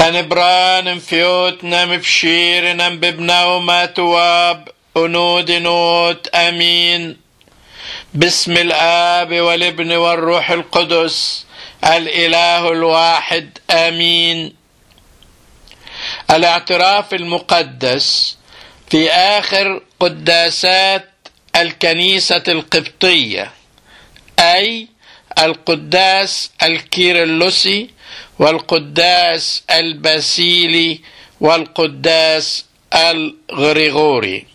أنبران فيوت نم بشير نم ببنوما تواب أنود نوت أمين باسم الآب والابن والروح القدس الإله الواحد آمين الاعتراف المقدس في آخر قداسات الكنيسة القبطية أي القداس الكيرلسي والقداس الباسيلي والقداس الغريغوري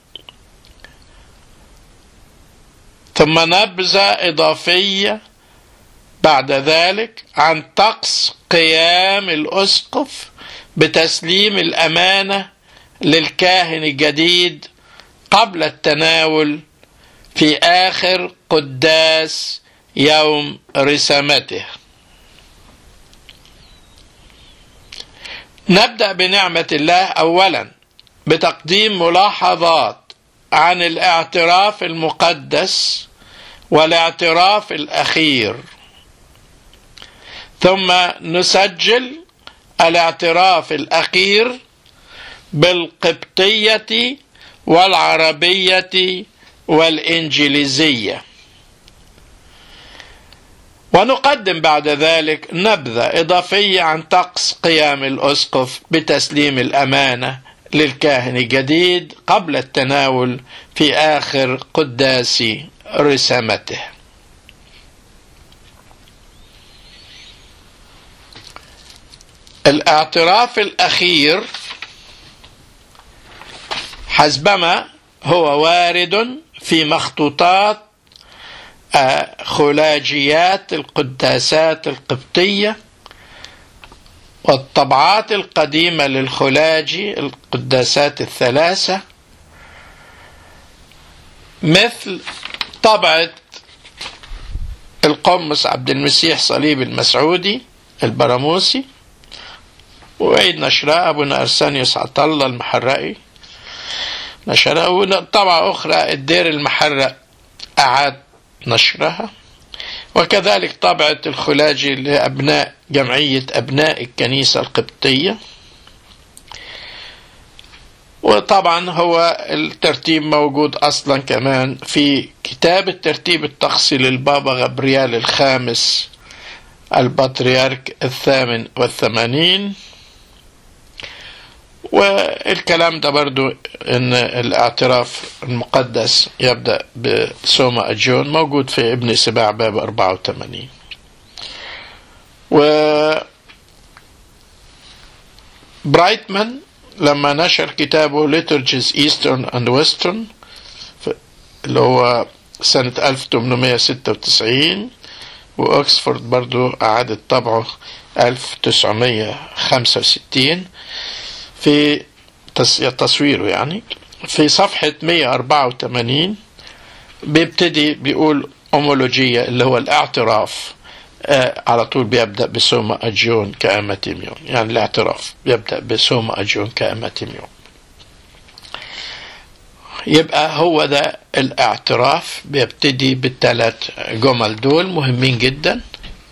ثم نبذة إضافية بعد ذلك عن طقس قيام الأسقف بتسليم الأمانة للكاهن الجديد قبل التناول في آخر قداس يوم رسامته نبدأ بنعمة الله أولا بتقديم ملاحظات عن الاعتراف المقدس والاعتراف الأخير ثم نسجل الاعتراف الأخير بالقبطية والعربية والإنجليزية ونقدم بعد ذلك نبذة إضافية عن طقس قيام الأسقف بتسليم الأمانة للكاهن الجديد قبل التناول في آخر قداس رسامته الاعتراف الأخير حسبما هو وارد في مخطوطات خلاجيات القداسات القبطية والطبعات القديمة للخلاجي القداسات الثلاثة مثل طبعة القمص عبد المسيح صليب المسعودي البراموسي وعيد نشرها أبونا أرسانيوس عطلة المحرقي نشرها وطبعة أخرى الدير المحرق أعاد نشرها وكذلك طبعة الخلاجي لأبناء جمعية أبناء الكنيسة القبطية وطبعا هو الترتيب موجود أصلا كمان في كتاب الترتيب الطقسي للبابا غبريال الخامس البطريرك الثامن والثمانين والكلام ده برضو ان الاعتراف المقدس يبدأ بسوما أجون موجود في ابن سباع باب 84 و برايتمان لما نشر كتابه Liturgies Eastern and Western اللي هو سنة 1896 وأكسفورد برضو أعادت طبعه 1965 في تصويره يعني في صفحة 184 بيبتدي بيقول أومولوجية اللي هو الاعتراف آه على طول بيبدأ بسوما أجيون كأماتيميون يعني الاعتراف بيبدأ بسوما أجيون كأماتيميون يبقى هو ده الاعتراف بيبتدي بالثلاث جمل دول مهمين جدا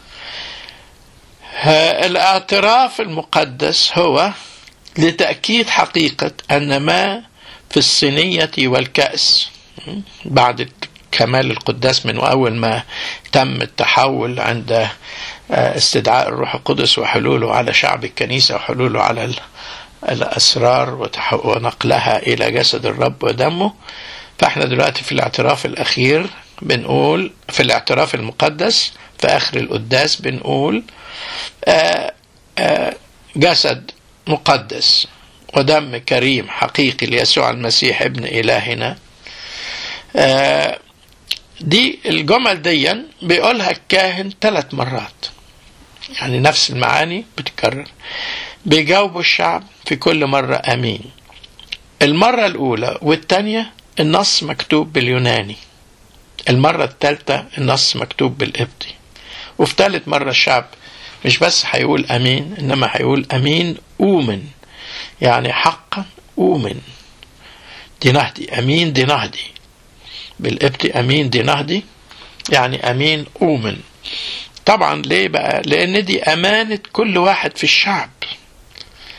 الاعتراف المقدس هو لتأكيد حقيقة أن ما في الصينية والكأس بعد كمال القداس من أول ما تم التحول عند استدعاء الروح القدس وحلوله على شعب الكنيسة وحلوله على الأسرار ونقلها إلى جسد الرب ودمه فاحنا دلوقتي في الاعتراف الأخير بنقول في الاعتراف المقدس في آخر القداس بنقول آآ آآ جسد مقدس ودم كريم حقيقي ليسوع المسيح ابن إلهنا آه دي الجمل دي بيقولها الكاهن ثلاث مرات يعني نفس المعاني بتكرر بيجاوبوا الشعب في كل مرة أمين المرة الأولى والثانية النص مكتوب باليوناني المرة الثالثة النص مكتوب بالقبطي وفي ثالث مرة الشعب مش بس هيقول أمين إنما هيقول أمين أؤمن يعني حقا أؤمن دي نهدي أمين دي نهدي بالقبطي أمين دي نهدي يعني أمين أؤمن طبعا ليه بقى لأن دي أمانة كل واحد في الشعب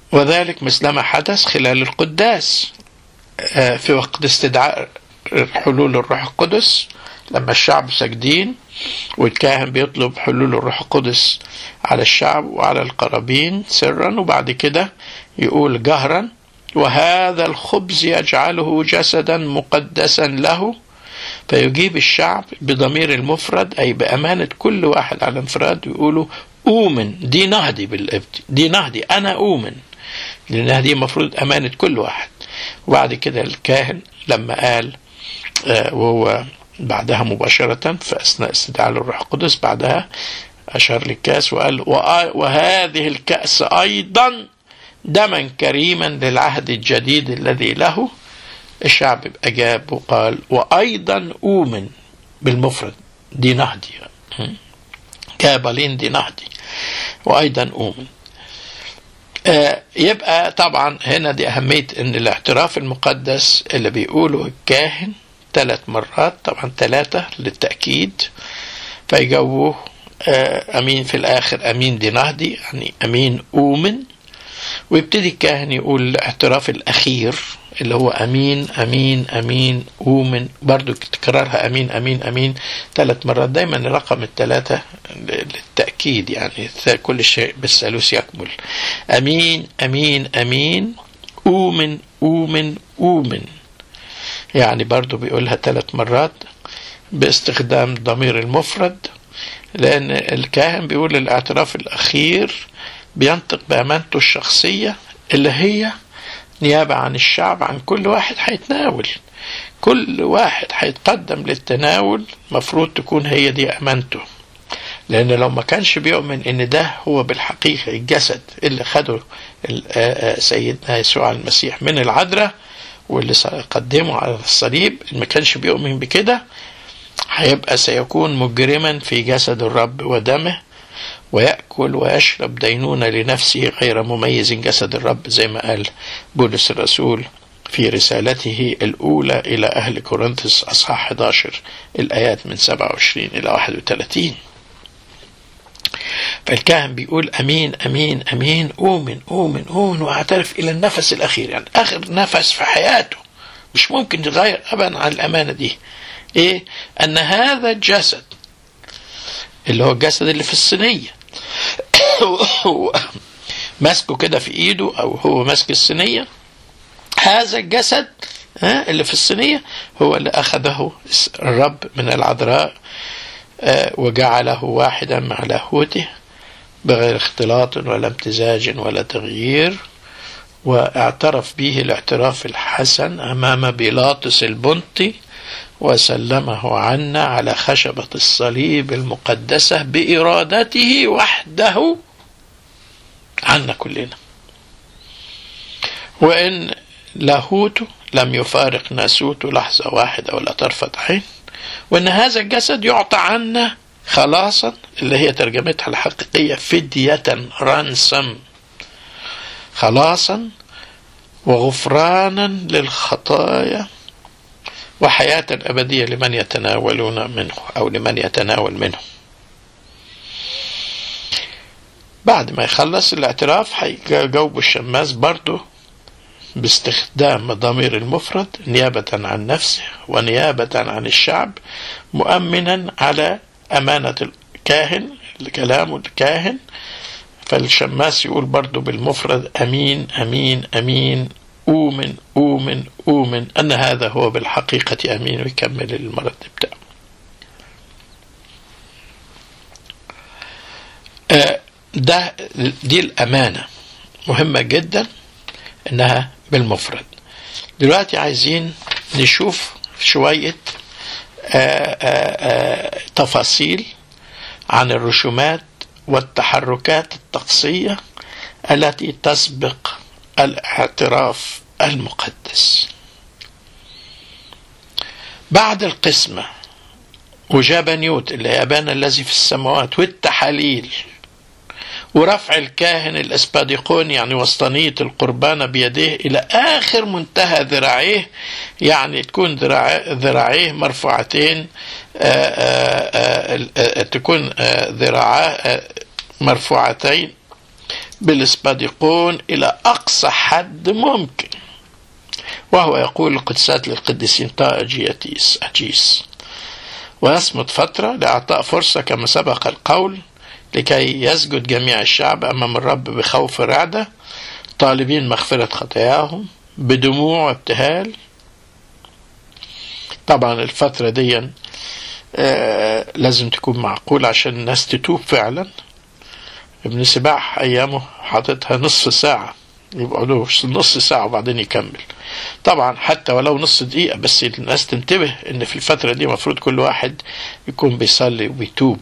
وذلك مثلما حدث خلال القداس في وقت استدعاء حلول الروح القدس لما الشعب ساجدين والكاهن بيطلب حلول الروح القدس على الشعب وعلى القرابين سرا وبعد كده يقول جهرا وهذا الخبز يجعله جسدا مقدسا له فيجيب الشعب بضمير المفرد أي بأمانة كل واحد على انفراد يقولوا أؤمن دي نهدي بالإبت دي نهدي أنا أؤمن لأنها دي المفروض أمانة كل واحد وبعد كده الكاهن لما قال آه وهو بعدها مباشرة في أثناء استدعاء الروح القدس بعدها أشار للكأس وقال وهذه الكأس أيضا دما كريما للعهد الجديد الذي له الشعب أجاب وقال وأيضا أؤمن بالمفرد دي نهدي كابلين دي نهدي وأيضا أؤمن آه يبقى طبعا هنا دي أهمية أن الاعتراف المقدس اللي بيقوله الكاهن ثلاث مرات طبعا ثلاثة للتأكيد فيجاوبوه آه أمين في الآخر أمين دي نهدي يعني أمين أؤمن ويبتدي الكاهن يقول الاعتراف الأخير اللي هو أمين أمين أمين أؤمن برضو تكرارها أمين أمين أمين ثلاث مرات دايما رقم الثلاثة للتأكيد يعني كل شيء بالثالوث يكمل أمين أمين أمين أؤمن أؤمن أؤمن يعني برضو بيقولها ثلاث مرات باستخدام ضمير المفرد لأن الكاهن بيقول الاعتراف الأخير بينطق بأمانته الشخصية اللي هي نيابة عن الشعب عن كل واحد هيتناول كل واحد هيتقدم للتناول مفروض تكون هي دي أمانته لأن لو ما كانش بيؤمن إن ده هو بالحقيقة الجسد اللي خده سيدنا يسوع المسيح من العذراء واللي قدمه على الصليب ما كانش بيؤمن بكده هيبقى سيكون مجرما في جسد الرب ودمه ويأكل ويشرب دينونة لنفسه غير مميز جسد الرب زي ما قال بولس الرسول في رسالته الأولى إلى أهل كورنثوس أصحاح 11 الآيات من 27 إلى 31 فالكاهن بيقول أمين أمين أمين أؤمن أؤمن أؤمن وأعترف إلى النفس الأخير يعني آخر نفس في حياته مش ممكن يغير أبدا عن الأمانة دي إيه أن هذا الجسد اللي هو الجسد اللي في الصينية ماسكه كده في ايده او هو ماسك الصينية هذا الجسد ها اللي في الصينية هو اللي اخذه الرب من العذراء وجعله واحدا مع لاهوته بغير اختلاط ولا امتزاج ولا تغيير واعترف به الاعتراف الحسن امام بيلاطس البنطي وسلمه عنا على خشبة الصليب المقدسة بإرادته وحده عنا كلنا وإن لاهوته لم يفارق ناسوته لحظة واحدة ولا طرفة عين وإن هذا الجسد يعطى عنا خلاصا اللي هي ترجمتها الحقيقية فدية رانسم خلاصا وغفرانا للخطايا وحياة أبدية لمن يتناولون منه أو لمن يتناول منه بعد ما يخلص الاعتراف هيجاوب الشماس برضه باستخدام ضمير المفرد نيابة عن نفسه ونيابة عن الشعب مؤمنا على أمانة الكاهن كلام الكاهن فالشماس يقول برضه بالمفرد أمين أمين أمين أؤمن أؤمن أؤمن أن هذا هو بالحقيقة أمين ويكمل المرد بتاعه ده دي الأمانة مهمة جدا إنها بالمفرد دلوقتي عايزين نشوف شوية آآ آآ تفاصيل عن الرسومات والتحركات الطقسية التي تسبق الاعتراف المقدس بعد القسمة وجابنيوت اللي هي أبانا الذي في السماوات والتحاليل ورفع الكاهن الاسباديقون يعني وسطانية القربان بيديه إلى آخر منتهى ذراعيه يعني تكون ذراعيه مرفوعتين آآ آآ تكون ذراعاه مرفوعتين بالاسباديقون إلى أقصى حد ممكن وهو يقول القدسات للقديسين طا أجيتيس أجيس ويصمت فترة لإعطاء فرصة كما سبق القول لكي يسجد جميع الشعب أمام الرب بخوف رعدة طالبين مغفرة خطاياهم بدموع وابتهال طبعا الفترة دي آه لازم تكون معقولة عشان الناس تتوب فعلا ابن سباح أيامه حاططها نص ساعة يبقى له نص ساعة وبعدين يكمل طبعا حتى ولو نص دقيقة بس الناس تنتبه ان في الفترة دي المفروض كل واحد يكون بيصلي وبيتوب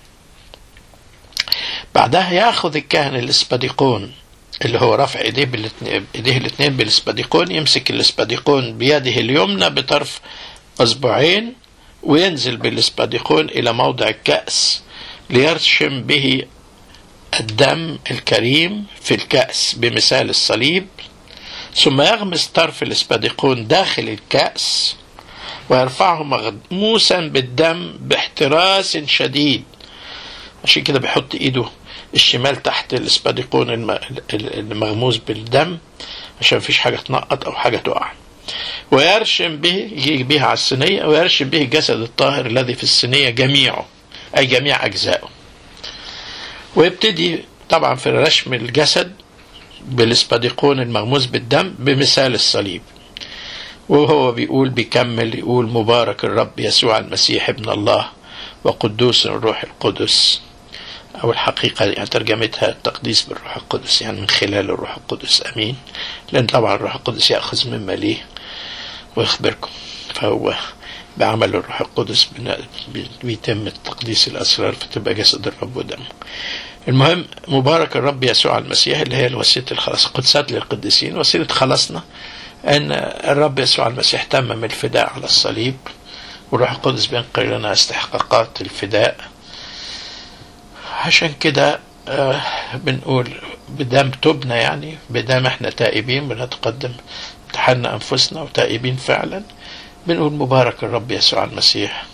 بعدها ياخذ الكاهن الاسباديقون اللي هو رفع ايديه بالاتنين ايديه الاثنين بالاسباديقون يمسك الاسباديقون بيده اليمنى بطرف اصبعين وينزل بالاسباديقون الى موضع الكأس ليرشم به الدم الكريم في الكأس بمثال الصليب ثم يغمس طرف الاسباديقون داخل الكأس ويرفعه مغموسا بالدم باحتراس شديد عشان كده بيحط ايده الشمال تحت الاسباديقون المغموس بالدم عشان مفيش حاجة تنقط او حاجة تقع ويرشم به يجي بها على الصينية ويرشم به الجسد الطاهر الذي في الصينية جميعه أي جميع أجزائه ويبتدي طبعا في رشم الجسد بالاسباديقون المغموس بالدم بمثال الصليب وهو بيقول بيكمل يقول مبارك الرب يسوع المسيح ابن الله وقدوس الروح القدس أو الحقيقة يعني ترجمتها التقديس بالروح القدس يعني من خلال الروح القدس أمين لأن طبعا الروح القدس يأخذ مما ليه ويخبركم فهو بعمل الروح القدس بيتم تقديس الأسرار فتبقى جسد الرب ودمه المهم مبارك الرب يسوع المسيح اللي هي وسيلة الخلاص قدسات للقديسين وسيلة خلاصنا أن الرب يسوع المسيح تمم الفداء على الصليب والروح القدس بينقل لنا استحقاقات الفداء عشان كده آه بنقول بدام تبنا يعني بدام احنا تائبين بنتقدم امتحنا انفسنا وتائبين فعلا بنقول مبارك الرب يسوع المسيح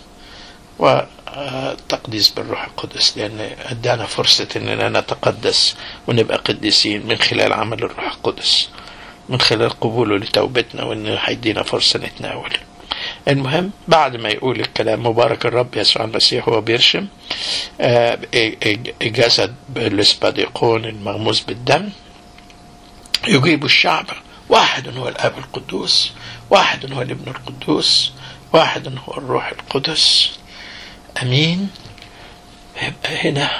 وتقديس بالروح القدس لأن أدانا فرصة أننا نتقدس ونبقى قديسين من خلال عمل الروح القدس من خلال قبوله لتوبتنا وأنه هيدينا فرصة نتناول المهم بعد ما يقول الكلام مبارك الرب يسوع المسيح هو بيرشم جسد الاسباديقون المغموس بالدم يجيب الشعب واحد هو الاب القدوس واحد هو الابن القدوس واحد هو الروح القدس امين يبقى هنا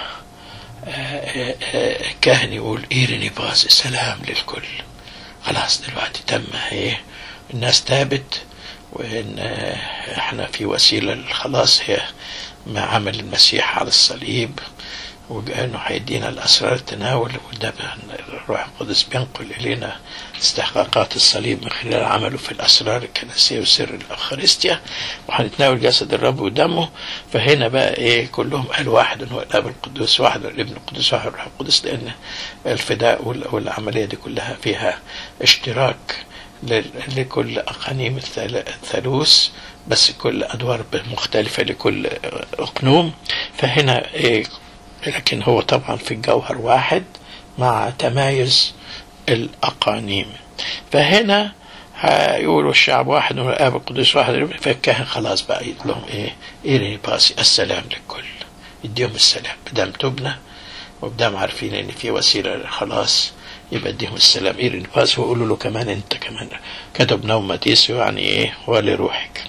كاهن يقول ايرني باز سلام للكل خلاص دلوقتي تم ايه الناس تابت وان احنا في وسيله للخلاص هي ما عمل المسيح على الصليب وانه هيدينا الاسرار التناول وده الروح القدس بينقل الينا استحقاقات الصليب من خلال عمله في الاسرار الكنسيه وسر الافخارستيا وهنتناول جسد الرب ودمه فهنا بقى ايه كلهم قال واحد هو الاب القدوس واحد هو الابن القدوس واحد الروح القدس لان الفداء والعمليه دي كلها فيها اشتراك لكل أقانيم الثالوث بس كل أدوار مختلفة لكل أقنوم فهنا إيه لكن هو طبعا في الجوهر واحد مع تمايز الأقانيم فهنا هيقولوا الشعب واحد والآب القدس واحد فالكاهن خلاص بقى يقول لهم إيه إيري باسي السلام للكل يديهم السلام بدام تبنى وبدام عارفين إن في وسيلة للخلاص يبقى اديهم السلام ايرين باس وقولوا له كمان انت كمان كتب نوم تيسو يعني ايه ولروحك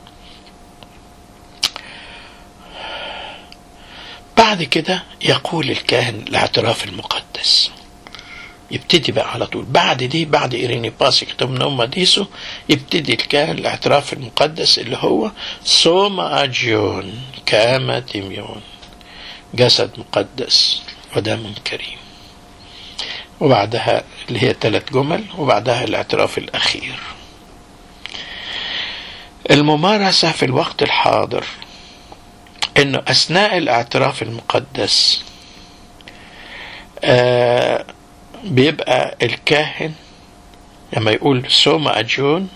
بعد كده يقول الكاهن الاعتراف المقدس يبتدي بقى على طول بعد دي بعد إيريني باس كتب نوم ديسو يبتدي الكاهن الاعتراف المقدس اللي هو سوما أجيون كاما تيميون جسد مقدس ودم كريم وبعدها اللي هي ثلاث جمل وبعدها الاعتراف الأخير الممارسة في الوقت الحاضر انه اثناء الاعتراف المقدس آه بيبقى الكاهن لما يقول سوما اجون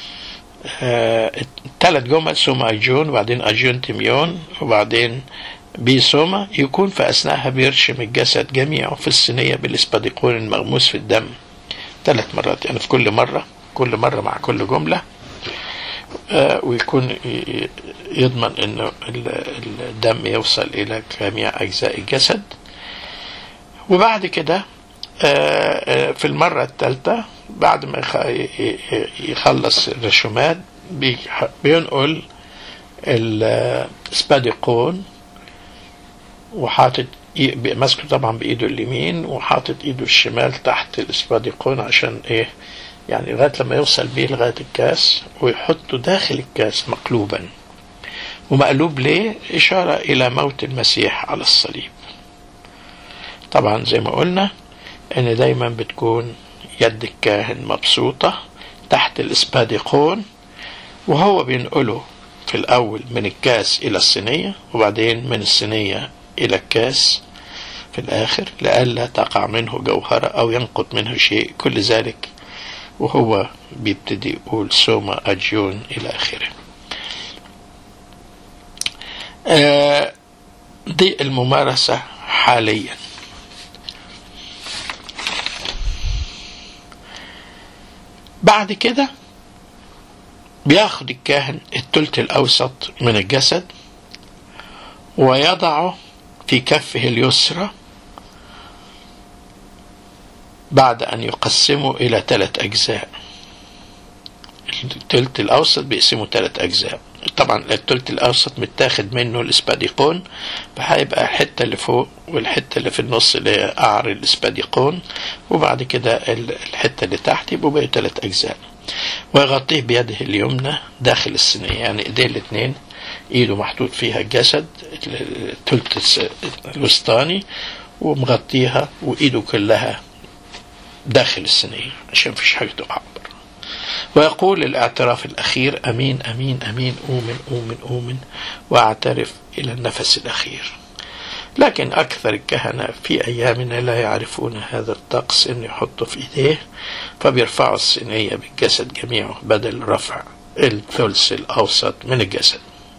آه ثلاث جمل سوما اجون وبعدين اجون تيميون وبعدين بيسوما يكون في أثناءها بيرشم الجسد جميعه في الصينية بالإسباديقون المغموس في الدم ثلاث مرات يعني في كل مرة كل مرة مع كل جملة آه ويكون يضمن انه الدم يوصل الى جميع اجزاء الجسد وبعد كده آه في المرة الثالثة بعد ما يخلص الرسومات بينقل السباديقون وحاطط ماسكه طبعا بايده اليمين وحاطط ايده الشمال تحت الاسباديقون عشان ايه يعني لغايه لما يوصل بيه لغايه الكاس ويحطه داخل الكاس مقلوبا ومقلوب ليه اشاره الى موت المسيح على الصليب طبعا زي ما قلنا ان دايما بتكون يد الكاهن مبسوطه تحت الاسباديقون وهو بينقله في الأول من الكاس إلى الصينية وبعدين من الصينية إلى الكاس في الآخر لئلا تقع منه جوهرة أو ينقط منه شيء كل ذلك وهو بيبتدي يقول سوما أجيون إلى آخره آه دي الممارسة حاليا بعد كده بياخد الكاهن التلت الأوسط من الجسد ويضعه في كفه اليسرى بعد أن يقسمه إلى ثلاث أجزاء التلت الأوسط بيقسمه ثلاث أجزاء طبعا التلت الأوسط متاخد منه الإسباديقون فهيبقى الحتة اللي فوق والحتة اللي في النص اللي هي قعر الإسباديقون وبعد كده الحتة اللي تحت يبقوا بقوا ثلاث أجزاء ويغطيه بيده اليمنى داخل الصينية يعني ايديه الاثنين ايده محطوط فيها الجسد التلت الوسطاني ومغطيها وايده كلها داخل الصينية عشان مفيش حاجة تقع بره ويقول الاعتراف الأخير أمين أمين أمين أؤمن أؤمن أؤمن وأعترف إلى النفس الأخير لكن أكثر الكهنة في أيامنا لا يعرفون هذا الطقس إنه يحطه في إيديه فبيرفعوا الصينية بالجسد جميعه بدل رفع الثلث الأوسط من الجسد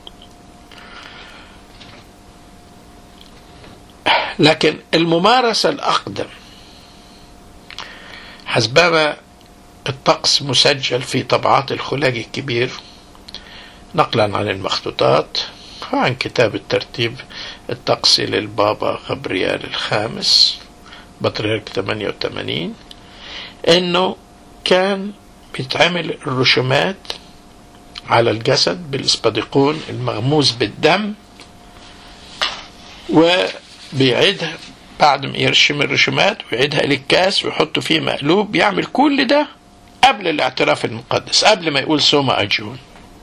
لكن الممارسة الأقدم حسبما الطقس مسجل في طبعات الخلاج الكبير نقلا عن المخطوطات وعن كتاب الترتيب الطقسي للبابا غبريال الخامس بطريرك 88 انه كان بيتعمل الرشومات على الجسد بالاسباديقون المغموس بالدم وبيعيدها بعد ما يرشم الرشومات ويعيدها للكاس ويحط فيه مقلوب يعمل كل ده قبل الاعتراف المقدس قبل ما يقول سوما أجون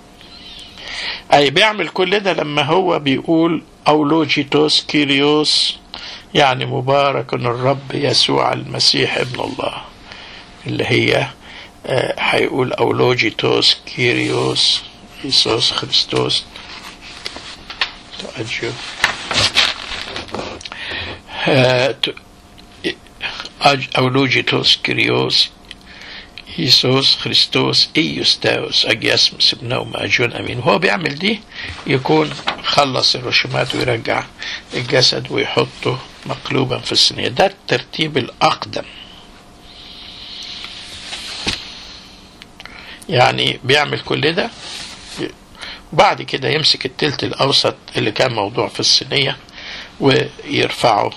أي بيعمل كل ده لما هو بيقول أولوجيتوس كيريوس يعني مبارك الرب يسوع المسيح ابن الله اللي هي هيقول أولوجيتوس كيريوس إيسوس خريستوس أجيو أولوجيتوس كيريوس إيسوس خريستوس إيوستاوس أجياسمس ابنه مأجون أمين وهو بيعمل دي يكون خلص الرسومات ويرجع الجسد ويحطه مقلوبا في الصينية ده الترتيب الأقدم يعني بيعمل كل ده وبعد كده يمسك التلت الأوسط اللي كان موضوع في الصينية ويرفعه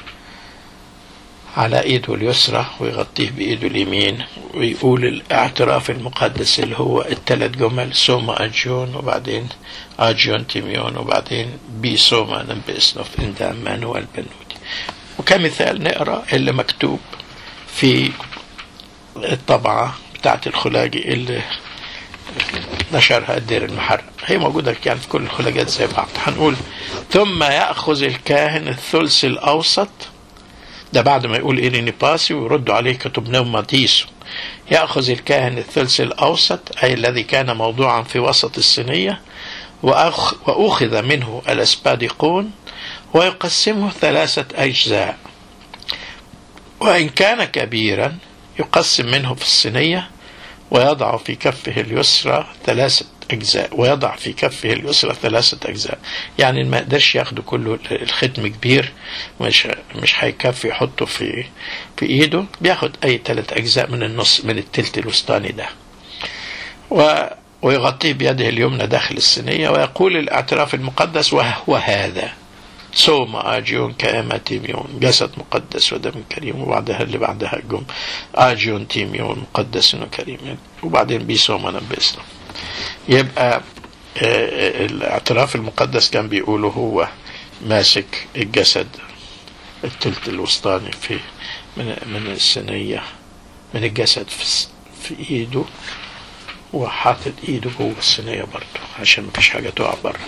على ايده اليسرى ويغطيه بايده اليمين ويقول الاعتراف المقدس اللي هو الثلاث جمل سوما اجيون وبعدين اجيون تيميون وبعدين بي سوما نمبئسنوف اندا مانوال بنودي وكمثال نقرا اللي مكتوب في الطبعة بتاعت الخلاجي اللي نشرها الدير المحرم هي موجودة يعني في كل الخلاجات زي بعض هنقول ثم يأخذ الكاهن الثلث الأوسط ده بعد ما يقول إيريني باسي ويردوا عليه كتب نوماتيسو يأخذ الكاهن الثلث الأوسط أي الذي كان موضوعا في وسط الصينية وأخ وأخذ منه الأسباديقون ويقسمه ثلاثة أجزاء وإن كان كبيرا يقسم منه في الصينية ويضع في كفه اليسرى ثلاثة أجزاء ويضع في كفه اليسرى ثلاثة أجزاء يعني ما قدرش ياخده كله الختم كبير مش مش هيكفي يحطه في في إيده بياخد أي ثلاث أجزاء من النص من التلت الوسطاني ده و ويغطيه بيده اليمنى داخل الصينية ويقول الاعتراف المقدس وهو هذا صوم آجيون كأما تيميون جسد مقدس ودم كريم وبعدها اللي بعدها جم آجيون تيميون مقدس وكريم وبعدين بيصوم أنا بإسلام يبقى الاعتراف المقدس كان بيقوله هو ماسك الجسد التلت الوسطاني في من من الصينية من الجسد في, في ايده وحاطط ايده جوه الصينية برضه عشان مفيش حاجة تقع بره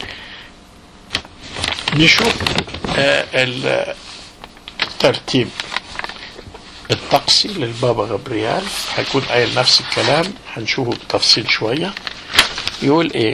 نشوف الترتيب الطقسي للبابا غبريال هيكون قايل نفس الكلام هنشوفه بالتفصيل شوية يقول ايه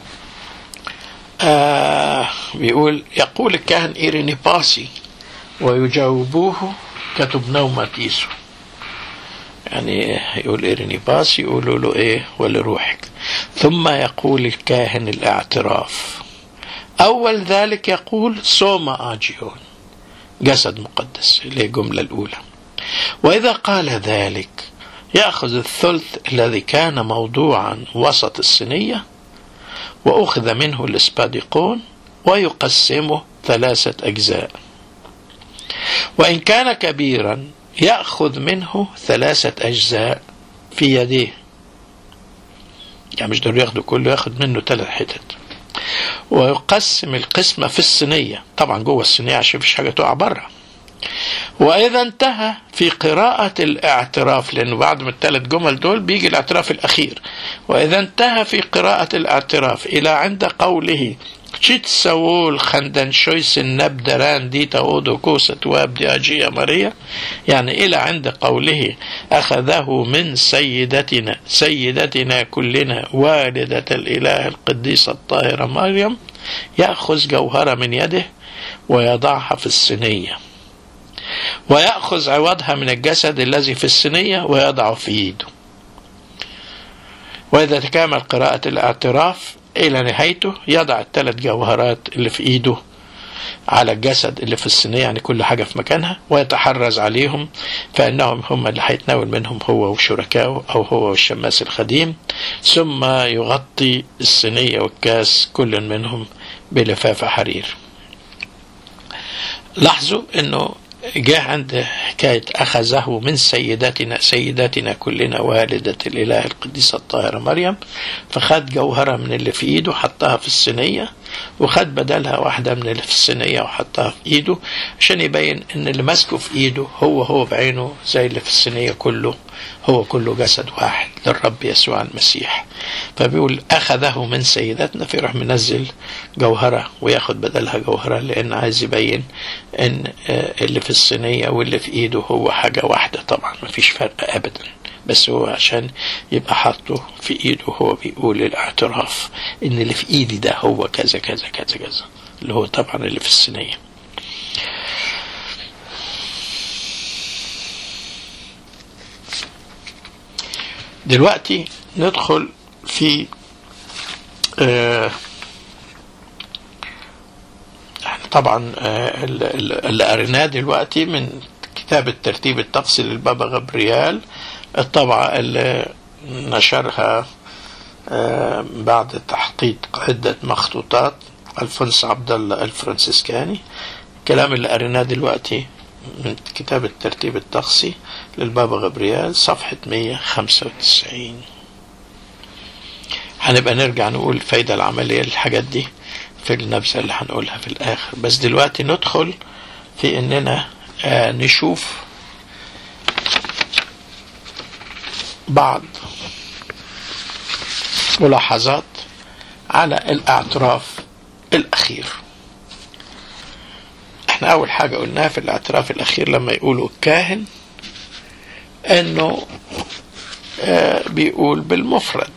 آه بيقول يقول الكاهن إيريني باسي ويجاوبوه كتبناه ماتيسو يعني يقول إيريني باسي يقولوا له ايه ولروحك ثم يقول الكاهن الاعتراف أول ذلك يقول صوم آجيون جسد مقدس اللي هي الجملة الأولى وإذا قال ذلك يأخذ الثلث الذي كان موضوعا وسط الصينية وأخذ منه الإسباديقون ويقسمه ثلاثة أجزاء وإن كان كبيرا يأخذ منه ثلاثة أجزاء في يديه يعني مش دول ياخدوا كله ياخد منه ثلاث حتت ويقسم القسمة في الصينية طبعا جوه الصينية عشان مفيش حاجة تقع بره وإذا انتهى في قراءة الاعتراف لأنه بعد من الثلاث جمل دول بيجي الاعتراف الأخير وإذا انتهى في قراءة الاعتراف إلى عند قوله تشيت سوول خندن شويس النبدران دي تاودو كوسة وابدي أجية ماريا يعني إلى عند قوله أخذه من سيدتنا سيدتنا كلنا والدة الإله القديسة الطاهرة مريم يأخذ جوهرة من يده ويضعها في الصينية ويأخذ عوضها من الجسد الذي في الصينية ويضعه في يده وإذا تكامل قراءة الاعتراف إلى نهايته يضع الثلاث جوهرات اللي في إيده على الجسد اللي في الصينية يعني كل حاجة في مكانها ويتحرز عليهم فإنهم هم اللي هيتناول منهم هو وشركائه أو هو والشماس الخديم ثم يغطي الصينية والكاس كل منهم بلفافة حرير لاحظوا أنه جاء عند حكاية أخذه من سيداتنا سيداتنا كلنا والدة الإله القديسة الطاهرة مريم فخد جوهرة من اللي في إيده حطها في الصينية وخد بدلها واحدة من اللي في الصينية وحطها في إيده عشان يبين إن اللي ماسكه في إيده هو هو بعينه زي اللي في الصينية كله هو كله جسد واحد للرب يسوع المسيح فبيقول أخذه من سيداتنا فيروح منزل جوهرة وياخد بدلها جوهرة لأن عايز يبين إن اللي في الصينية واللي في إيده هو حاجة واحدة طبعا مفيش فرق أبدا بس هو عشان يبقى حاطه في إيده هو بيقول الاعتراف إن اللي في إيدي ده هو كذا كذا كذا كذا اللي هو طبعا اللي في الصينية دلوقتي ندخل في آه طبعا آه اللي قريناه دلوقتي من كتاب الترتيب الطقسي للبابا غبريال الطبعة اللي نشرها آه بعد تحقيق عدة مخطوطات الفونس عبد الله الفرنسيسكاني الكلام اللي قريناه دلوقتي من كتاب الترتيب الطقسي للبابا غبريال صفحة 195 هنبقى نرجع نقول الفايدة العملية للحاجات دي في النبذة اللي هنقولها في الآخر بس دلوقتي ندخل في إننا آه نشوف بعض ملاحظات على الاعتراف الأخير احنا أول حاجة قلناها في الاعتراف الأخير لما يقولوا الكاهن انه آه بيقول بالمفرد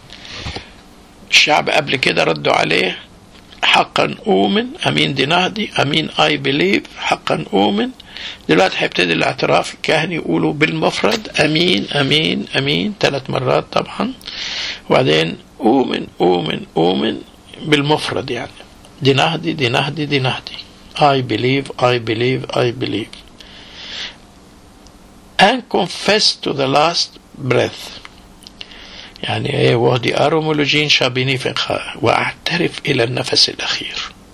الشعب قبل كده ردوا عليه حقا أؤمن أمين دي نهدي أمين أي بليف حقا أؤمن دلوقتي هيبتدي الاعتراف الكاهن يقولوا بالمفرد أمين أمين أمين ثلاث مرات طبعا وبعدين أؤمن أؤمن أؤمن بالمفرد يعني دي نهدي دي نهدي دي نهدي I believe I believe I believe and confess to the last breath يعني ايه وهدي أرومولوجين شابيني فنخا وأعترف إلى النفس الأخير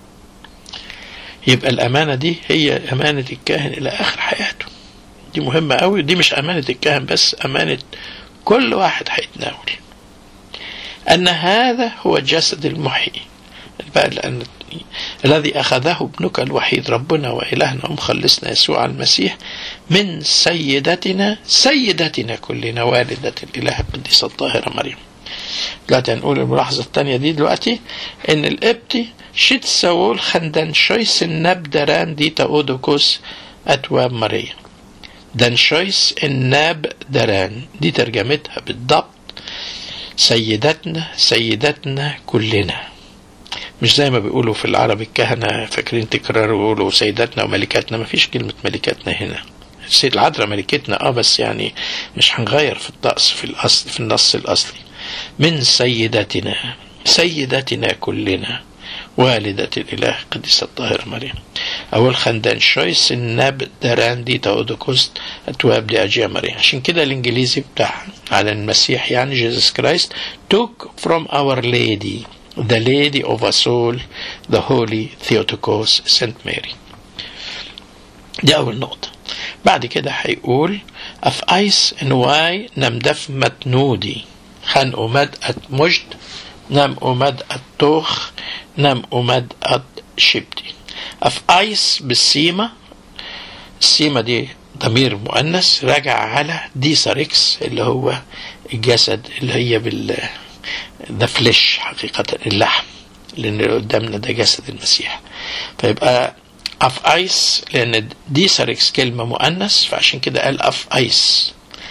يبقى الأمانة دي هي أمانة الكاهن إلى آخر حياته دي مهمة قوي دي مش أمانة الكاهن بس أمانة كل واحد هيتناول أن هذا هو الجسد المحيي بقى لأن الذي أخذه ابنك الوحيد ربنا وإلهنا ومخلصنا يسوع المسيح من سيدتنا سيدتنا كلنا والدة الإله القديسة الطاهرة مريم دلوقتي هنقول الملاحظة الثانية دي دلوقتي إن الإبتي شيت ساول خندن شويس الناب دران دي تأودوكوس أتواب مريم دان شويس الناب دران دي ترجمتها بالضبط سيدتنا سيدتنا كلنا مش زي ما بيقولوا في العرب الكهنة فاكرين تكرار ويقولوا سيداتنا وملكاتنا ما فيش كلمة ملكاتنا هنا السيد العذراء ملكتنا اه بس يعني مش هنغير في الطقس في الاصل في النص الاصلي من سيداتنا سيداتنا كلنا والدة الإله قديسة الطاهرة مريم أول خندان شويس الناب دران دي تأودوكوست أتواب دي أجيا مريم عشان كده الإنجليزي بتاعها على المسيح يعني جيسوس كرايست took from our lady the lady of us all the holy Theotokos Saint Mary دي أول نقطة بعد كده هيقول أف أيس إن واي نمدف متنودي خان أمد أت مجد نم أمد أت توخ نم أمد أت شبتي أف أيس بالسيمة السيمة دي ضمير مؤنث راجع على ديساريكس اللي هو الجسد اللي هي بال ده فليش حقيقة اللحم لأن اللي قدامنا ده جسد المسيح فيبقى أف أيس لأن دي ساركس كلمة مؤنث فعشان كده قال أف أيس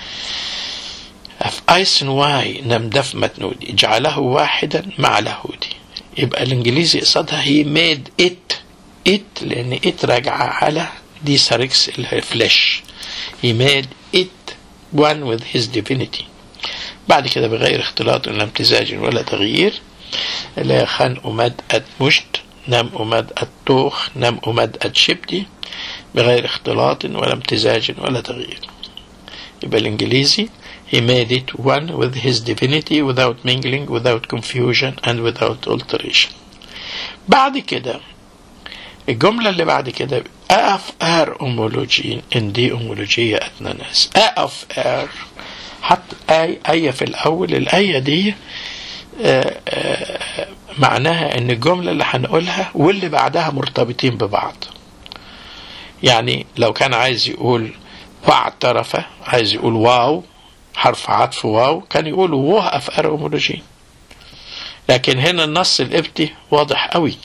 أف أيس واي نمدف متنودي جعله واحدا مع لهودي يبقى الإنجليزي قصادها هي ميد إت إت لأن إت راجعة على دي ساركس اللي هي فليش he made it one with his divinity بعد كده بغير اختلاط ولا امتزاج ولا تغيير لا خان أمد أد مشت نم أمد أد توخ نم أمد أد شبدي بغير اختلاط ولا امتزاج ولا تغيير يبقى الإنجليزي he made it one with his divinity without mingling without confusion and without alteration بعد كده الجملة اللي بعد كده أقف آر أمولوجين إن دي أمولوجية أتناناس أقف آر حط آية آية في الأول الآية دي آآ آآ معناها إن الجملة اللي هنقولها واللي بعدها مرتبطين ببعض يعني لو كان عايز يقول واعترف عايز يقول واو حرف عطف واو كان يقول وقف آر أمولوجين لكن هنا النص القبطي واضح قوي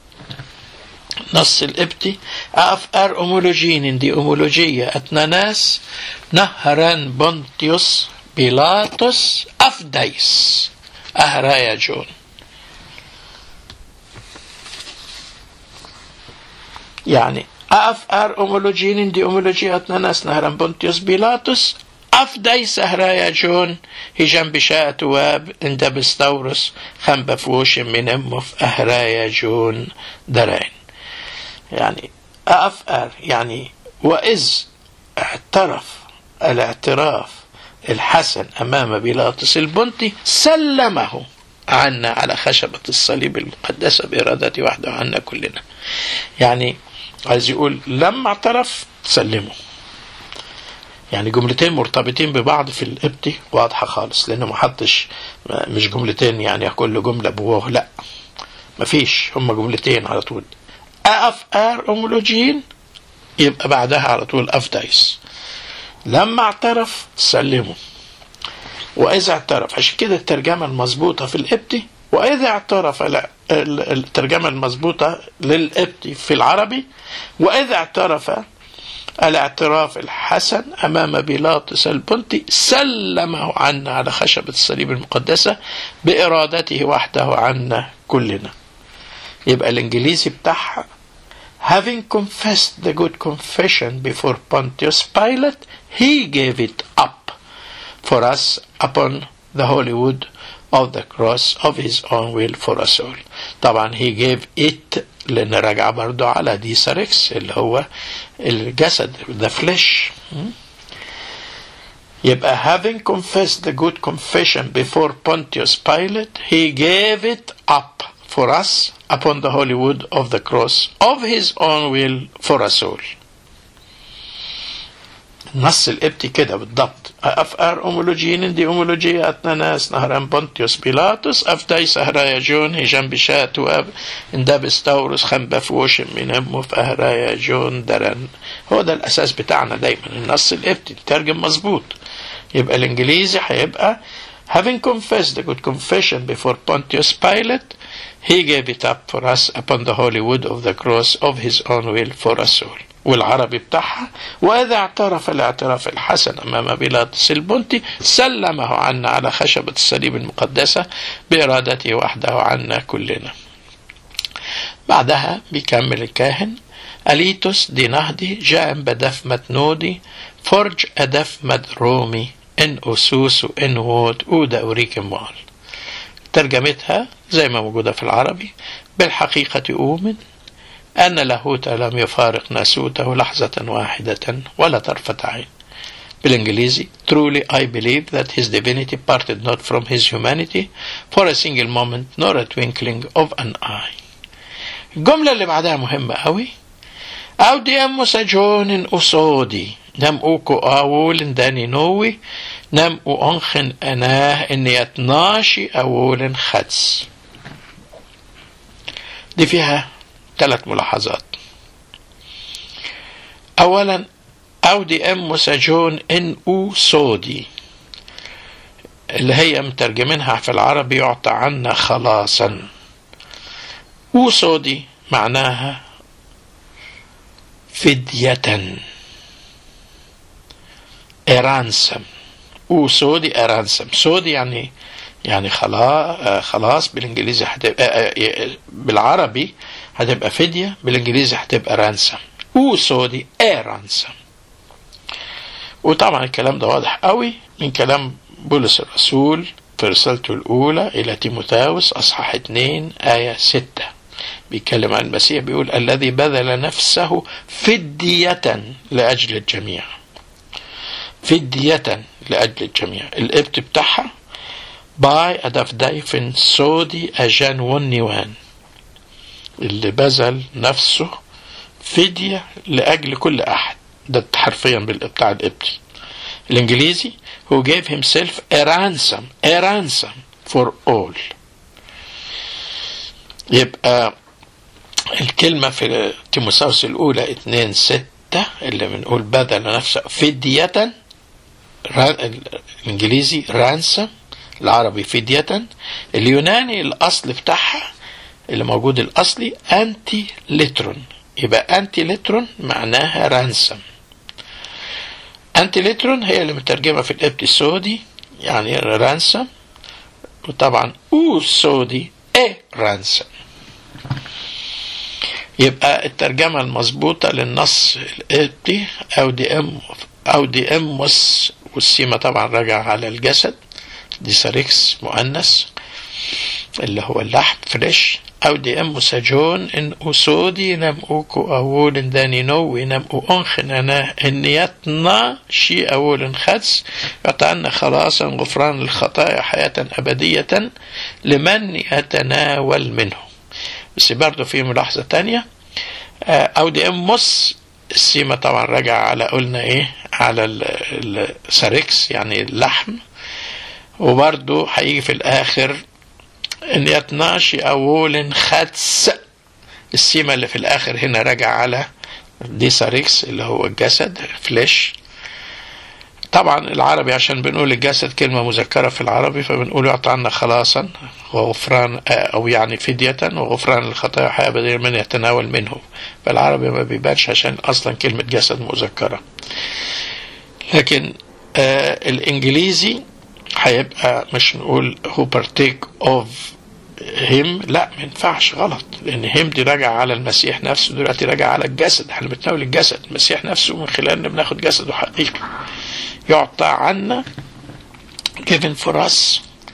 نص القبطي أف أر أمولوجين دي أمولوجية أتناناس نهران بونتيوس بيلاطس أفديس أهرايا جون يعني أف أر أمولوجين دي أمولوجية أتناناس نهران بونتيوس بيلاطس أفديس أهرايا جون هجم بشاء تواب عند بستورس خم بفوش من أمه في أهرايا جون درين يعني أفأر يعني وإذ اعترف الاعتراف الحسن أمام بيلاطس البنطي سلمه عنا على خشبة الصليب المقدسة بإرادته وحده عنا كلنا يعني عايز يقول لما اعترف سلمه يعني جملتين مرتبطين ببعض في القبطي واضحة خالص لأنه ما حطش مش جملتين يعني كل جملة بواه لا مفيش هما جملتين على طول أف آر أمولوجين يبقى بعدها على طول أف دايس لما اعترف سلمه وإذا اعترف عشان كده الترجمة المظبوطة في القبطي وإذا اعترف لا الترجمة المظبوطة للقبطي في العربي وإذا اعترف الاعتراف الحسن أمام بيلاطس البنطي سلمه عنا على خشبة الصليب المقدسة بإرادته وحده عنا كلنا يبقى الإنجليزي بتاعها having confessed the good confession before Pontius Pilate he gave it up for us upon the holy wood of the cross of his own will for us all طبعا he gave it لان راجع برضو على دي ساركس اللي هو الجسد the flesh يبقى having confessed the good confession before Pontius Pilate he gave it up for us upon the holy wood of the cross of his own will for us all النص القبطي كده بالضبط أفقر أومولوجين دي أومولوجيا أتناناس نهران بونتيوس بيلاطس أفتايس أهرايا جون هجام بشات وأب اندابس تورس خنبة فوشم من أمه في أهرايا جون درن هو ده الأساس بتاعنا دايما النص القبطي ترجم مظبوط يبقى الإنجليزي هيبقى having confessed the good confession before Pontius Pilate he gave it up for us upon the holy wood of the cross of his own will for us all والعربي بتاعها وإذا اعترف الاعتراف الحسن أمام بيلاطس البنطي سلمه عنا على خشبة الصليب المقدسة بإرادته وحده عنا كلنا بعدها بيكمل الكاهن أليتوس دي نهدي جاء بدف متنودي فرج أدف مد رومي إن أسوس وإن وود أودا أوريك مال ترجمتها زي ما موجودة في العربي بالحقيقة أؤمن أن لاهوت لم يفارق ناسوته لحظة واحدة ولا طرفة عين بالإنجليزي Truly I believe that his divinity parted not from his humanity for a single moment nor a twinkling of an eye الجملة اللي بعدها مهمة قوي أوديموس جون أصودي نم أوكو أول داني نوي نم أنخن أناه إن يتناشي أول خدس دي فيها ثلاث ملاحظات أولا أودي أم مسجون إن أو صودي اللي هي مترجمينها في العربي يعطى عنا خلاصا أو صودي معناها فدية إرانسم أو صودي إرانسم صودي يعني يعني خلاص خلاص بالانجليزي هتبقى بالعربي هتبقى فدية بالانجليزي هتبقى رانسم وسودي ايه رانسم وطبعا الكلام ده واضح قوي من كلام بولس الرسول في رسالته الأولى إلى تيموثاوس أصحاح 2 آية 6 بيتكلم عن المسيح بيقول الذي بذل نفسه فدية لأجل الجميع فدية لأجل الجميع القبط بتاعها باي أدف دايفن سودي أجان ونيوان اللي بذل نفسه فدية لأجل كل أحد ده حرفيا بتاع القبطي الإنجليزي who gave himself a ransom a ransom for all يبقى الكلمة في تيموثاوس الأولى اتنين ستة اللي بنقول بذل نفسه فدية الإنجليزي ransom العربي فدية اليوناني الأصل بتاعها اللي موجود الأصلي أنتي لترون يبقى أنتي لترون معناها رانسم أنتي لترون هي اللي مترجمة في القبط السعودي يعني رانسم وطبعا أو سودي إيه رانسم يبقى الترجمة المظبوطة للنص القبطي أو دي أم أو دي أموس والسيمة طبعا راجع على الجسد دي ساريكس مؤنث اللي هو اللحم فريش أو دي أم سجون إن أسودي نم أوكو أول داني نو نم أنخن أنا إن يتنا شي أول خدس يعطينا خلاصا غفران الخطايا حياة أبدية لمن يتناول منه بس برضه في ملاحظة تانية أو دي أم مس السيمة طبعا رجع على قلنا إيه على الساريكس يعني اللحم وبرضه هيجي في الآخر ان يتناشي اول خدس السيمة اللي في الاخر هنا راجع على دي ساريكس اللي هو الجسد فليش طبعا العربي عشان بنقول الجسد كلمة مذكرة في العربي فبنقول يعطى عنا خلاصا وغفران أو يعني فدية وغفران الخطايا حياة بديل من يتناول منه فالعربي ما بيبانش عشان أصلا كلمة جسد مذكرة لكن آه الإنجليزي هيبقى مش نقول who partake of him لا ما ينفعش غلط لان him دي راجع على المسيح نفسه دلوقتي راجع على الجسد احنا بنتناول الجسد المسيح نفسه من خلالنا بناخد جسده حقيقي يعطى عنا given for us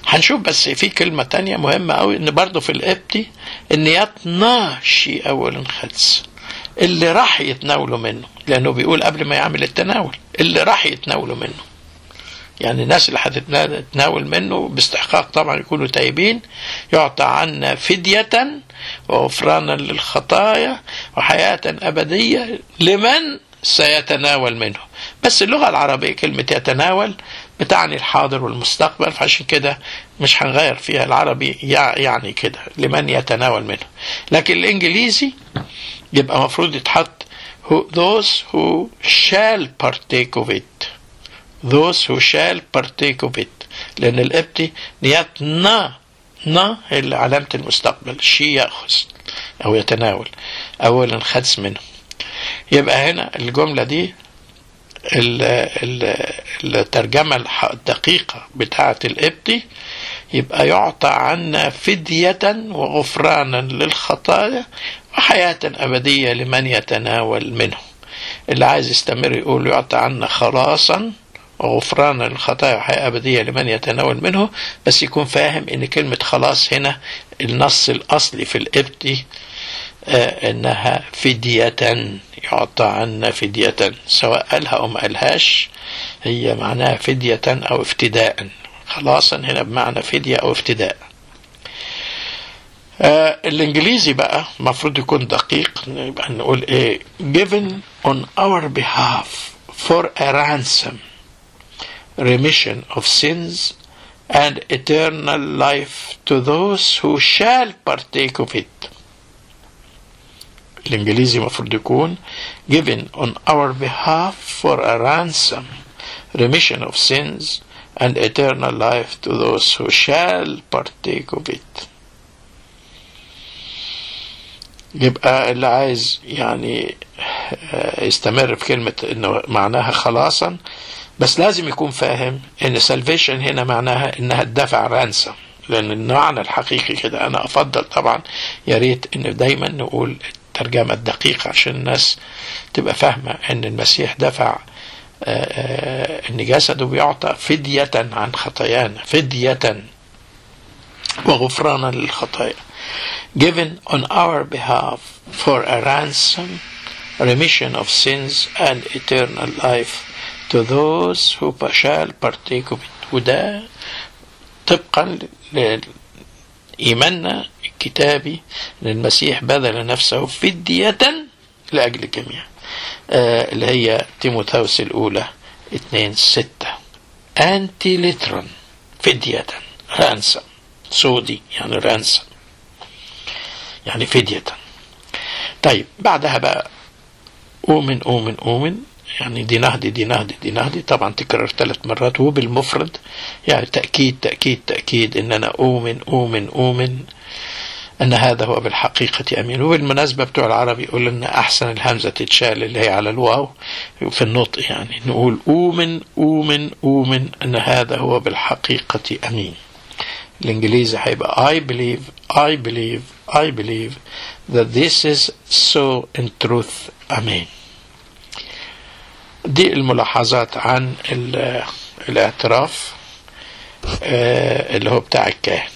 هنشوف بس في كلمة تانية مهمة قوي ان برضه في الابتي ان يتناشي اول خلص اللي راح يتناولوا منه لانه بيقول قبل ما يعمل التناول اللي راح يتناولوا منه يعني الناس اللي هتتناول منه باستحقاق طبعا يكونوا تايبين يعطى عنا فدية وغفرانا للخطايا وحياة أبدية لمن سيتناول منه بس اللغة العربية كلمة يتناول بتعني الحاضر والمستقبل فعشان كده مش هنغير فيها العربي يعني كده لمن يتناول منه لكن الإنجليزي يبقى مفروض يتحط those who shall partake of it those who shall partake of it لأن الإبتي نيات نا نا هي اللي علامة المستقبل شي يأخذ أو يتناول أولا خدس منه يبقى هنا الجملة دي الترجمة الدقيقة بتاعة الإبتي يبقى يعطى عنا فدية وغفرانا للخطايا وحياة أبدية لمن يتناول منه اللي عايز يستمر يقول يعطى عنا خلاصا وغفرانا للخطايا وحياة أبدية لمن يتناول منه بس يكون فاهم إن كلمة خلاص هنا النص الأصلي في الإبتي آه إنها فدية يعطى عنا فدية سواء قالها أو ما قالهاش هي معناها فدية أو افتداء خلاصا هنا بمعنى فدية أو افتداء آه الإنجليزي بقى المفروض يكون دقيق يبقى نقول إيه given on our behalf for a ransom remission of sins and eternal life to those who shall partake of it الإنجليزي المفروض يكون given on our behalf for a ransom remission of sins and eternal life to those who shall partake of it يبقى اللي عايز يعني يستمر في كلمة انه معناها خلاصا بس لازم يكون فاهم ان salvation هنا معناها انها تدفع رانسم لان المعنى الحقيقي كده انا افضل طبعا يا ريت ان دايما نقول الترجمة الدقيقة عشان الناس تبقى فاهمة ان المسيح دفع ان جسده بيعطى فدية عن خطايانا فدية وغفرانا للخطايا given on our behalf for a ransom remission of sins and eternal life to those who shall partake of it وده طبقا لإيماننا الكتابي أن المسيح بذل نفسه فدية لأجل الجميع آه اللي هي تيموثاوس الأولى اتنين ستة أنتي لترا فدية رانسم سودي يعني رانسم يعني فدية طيب بعدها بقى أؤمن أؤمن أؤمن يعني دي نهدي دي نهدي دي نهدي طبعا تكرر ثلاث مرات وبالمفرد يعني تأكيد تأكيد تأكيد إن أنا أؤمن أؤمن أؤمن أن هذا هو بالحقيقة أمين وبالمناسبة بتوع العربي يقول لنا أحسن الهمزة تتشال اللي هي على الواو في النطق يعني نقول أؤمن أؤمن أؤمن أن هذا هو بالحقيقة أمين الإنجليزي هيبقى I believe I believe I believe that this is so in truth أمين دي الملاحظات عن الاعتراف اللي هو بتاع الكاهن